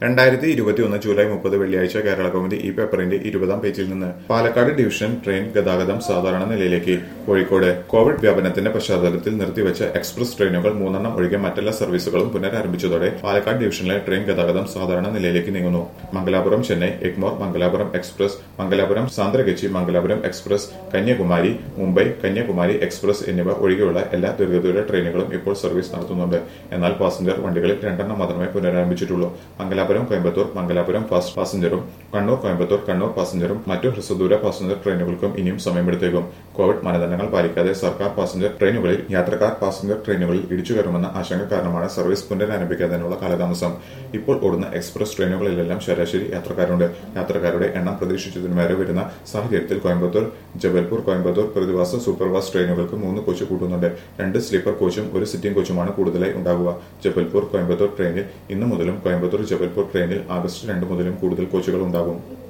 രണ്ടായിരത്തി ഇരുപത്തിയൊന്ന് ജൂലൈ മുപ്പത് വെള്ളിയാഴ്ച കേരള കൗമുദി ഈ പേപ്പറിന്റെ ഇരുപതാം പേജിൽ നിന്ന് പാലക്കാട് ഡിവിഷൻ ട്രെയിൻ ഗതാഗതം സാധാരണ നിലയിലേക്ക് കോഴിക്കോട് കോവിഡ് വ്യാപനത്തിന്റെ പശ്ചാത്തലത്തിൽ നിർത്തിവെച്ച എക്സ്പ്രസ് ട്രെയിനുകൾ മൂന്നെണ്ണം ഒഴികെ മറ്റെല്ലാ സർവീസുകളും പുനരാരംഭിച്ചതോടെ പാലക്കാട് ഡിവിഷനിലെ ട്രെയിൻ ഗതാഗതം സാധാരണ നിലയിലേക്ക് നീങ്ങുന്നു Mangalapuram Chennai Egmore Mangalapuram express Mangalapuram Santragachi Mangalapuram express Kanyakumari Mumbai Kanyakumari express എന്നിവ ഒഴികെയുള്ള എല്ലാ ദീർഘദൂര ട്രെയിനുകളും ഇപ്പോൾ സർവീസ് നടത്തുന്നുണ്ട് എന്നാൽ പാസഞ്ചർ വണ്ടികളിൽ രണ്ടെണ്ണം മാത്രമേ പുനരാരംഭിച്ചിട്ടുള്ളൂ മംഗലാപുരം കോയമ്പത്തൂർ മംഗലാപുരം ഫാസ്റ്റ് പാസഞ്ചറും കണ്ണൂർ കോയമ്പത്തൂർ കണ്ണൂർ പാസഞ്ചറും മറ്റു ഹ്രസ്വദൂര പാസഞ്ചർ ട്രെയിനുകൾക്കും ഇനിയും സമയമെടുത്തേക്കും കോവിഡ് മാനദണ്ഡങ്ങൾ പാലിക്കാതെ സർക്കാർ പാസഞ്ചർ ട്രെയിനുകളിൽ യാത്രക്കാർ പാസഞ്ചർ ട്രെയിനുകളിൽ ഇടിച്ചു കയറുമെന്ന ആശങ്ക കാരണമാണ് സർവീസ് പുനരാരംഭിക്കാതിനുള്ള കാലതാമസം ഇപ്പോൾ ഓടുന്ന എക്സ്പ്രസ് ട്രെയിനുകളിലെല്ലാം ശരാശരി യാത്രക്കാരുണ്ട് യാത്രക്കാരുടെ എണ്ണം പ്രതീക്ഷിച്ചതിനുമേറെ വരുന്ന സാഹചര്യത്തിൽ കോയമ്പത്തൂർ ജബൽപൂർ കോയമ്പത്തൂർ പ്രതിവാസ സൂപ്പർഫാസ്റ്റ് ട്രെയിനുകൾക്ക് മൂന്ന് കോച്ച് കൂട്ടുന്നുണ്ട് രണ്ട് സ്ലീപ്പർ കോച്ചും ഒരു സിറ്റിംഗ് കോച്ചുമാണ് കൂടുതലായി ഉണ്ടാകുക ജബൽപൂർ കോയമ്പത്തൂർ ട്രെയിനിൽ ഇന്നു മുതലും കോയമ്പത്തൂർ ജബൽപൂർ ട്രെയിനിൽ ആഗസ്റ്റ് രണ്ട് മുതലും കൂടുതൽ കോച്ചുകൾ ഉണ്ടാകും